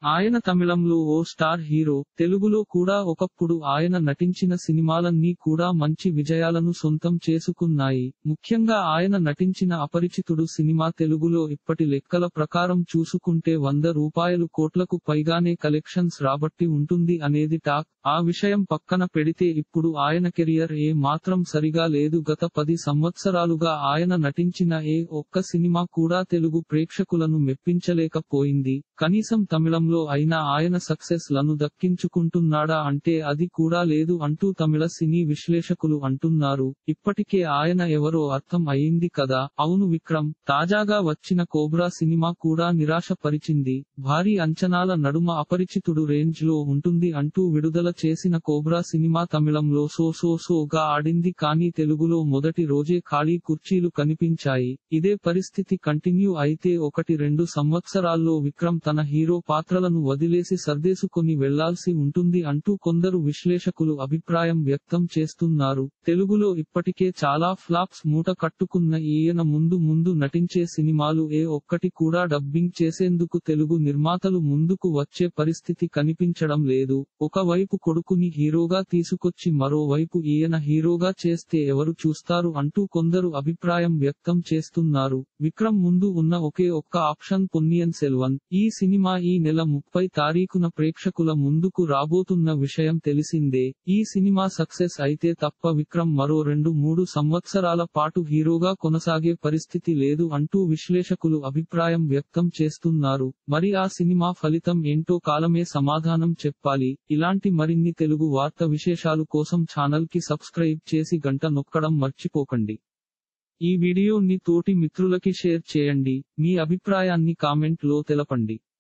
ఆయన తమిళంలో ఓ star hero తెలుగులో కూడా ఒకప్పుడు ఆయన నటించిన సినిమాలన్నీ కూడా మంచి విజయాలను సొంతం చేసుకున్నాయి ముఖ్యంగా ఆయన నటించిన అపరిచితుడు సినిమా తెలుగులో ఇప్పటి లెక్కల ప్రకారం చూసుకుంటే వంద రూపాయలు కోట్లకు పైగానే కలెక్షన్స్ రాబట్టి ఉంటుంది అనేది టాక్ ఆ విషయం పక్కన పెడితే ఇప్పుడు ఆయన కెరియర్ ఏ మాత్రం సరిగా లేదు గత పది సంవత్సరాలుగా ఆయన నటించిన ఏ ఒక్క సినిమా కూడా తెలుగు ప్రేక్షకులను మెప్పించలేకపోయింది కనీసం తమిళంలో అయినా ఆయన సక్సెస్ లను దక్కించుకుంటున్నాడా అంటే అది కూడా లేదు అంటూ తమిళ సినీ విశ్లేషకులు అంటున్నారు ఇప్పటికే ఆయన ఎవరో అర్థం అయింది కదా అవును విక్రమ్ తాజాగా వచ్చిన కోబ్రా సినిమా కూడా నిరాశపరిచింది భారీ అంచనాల నడుమ అపరిచితుడు రేంజ్ లో ఉంటుంది అంటూ విడుదల చేసిన కోబ్రా సినిమా తమిళంలో సో సో సోగా ఆడింది కానీ తెలుగులో మొదటి రోజే ఖాళీ కుర్చీలు కనిపించాయి ఇదే పరిస్థితి కంటిన్యూ అయితే ఒకటి రెండు సంవత్సరాల్లో విక్రమ్ తన హీరో పాత్రలను వదిలేసి సర్దేసుకొని వెళ్లాల్సి ఉంటుంది అంటూ కొందరు విశ్లేషకులు అభిప్రాయం వ్యక్తం చేస్తున్నారు తెలుగులో ఇప్పటికే చాలా ఫ్లాప్స్ మూట కట్టుకున్న ఈయన ముందు ముందు నటించే సినిమాలు ఏ ఒక్కటి కూడా డబ్బింగ్ చేసేందుకు తెలుగు నిర్మాతలు ముందుకు వచ్చే పరిస్థితి కనిపించడం లేదు ఒకవైపు కొడుకుని హీరోగా తీసుకొచ్చి మరోవైపు ఈయన హీరోగా చేస్తే ఎవరు చూస్తారు అంటూ కొందరు అభిప్రాయం వ్యక్తం చేస్తున్నారు విక్రమ్ ముందు ఉన్న ఒకే ఒక్క ఆప్షన్ పొన్నియన్ సెల్వన్ ఈ సినిమా ఈ నెల ముప్పై తారీఖున ప్రేక్షకుల ముందుకు రాబోతున్న విషయం తెలిసిందే ఈ సినిమా సక్సెస్ అయితే తప్ప విక్రమ్ మరో రెండు మూడు సంవత్సరాల పాటు హీరోగా కొనసాగే పరిస్థితి లేదు అంటూ విశ్లేషకులు అభిప్రాయం వ్యక్తం చేస్తున్నారు మరి ఆ సినిమా ఫలితం ఏంటో కాలమే సమాధానం చెప్పాలి ఇలాంటి మరిన్ని తెలుగు వార్త విశేషాలు కోసం ఛానల్ కి సబ్స్క్రైబ్ చేసి గంట నొక్కడం మర్చిపోకండి ఈ వీడియోని తోటి మిత్రులకి షేర్ చేయండి మీ అభిప్రాయాన్ని కామెంట్ లో తెలపండి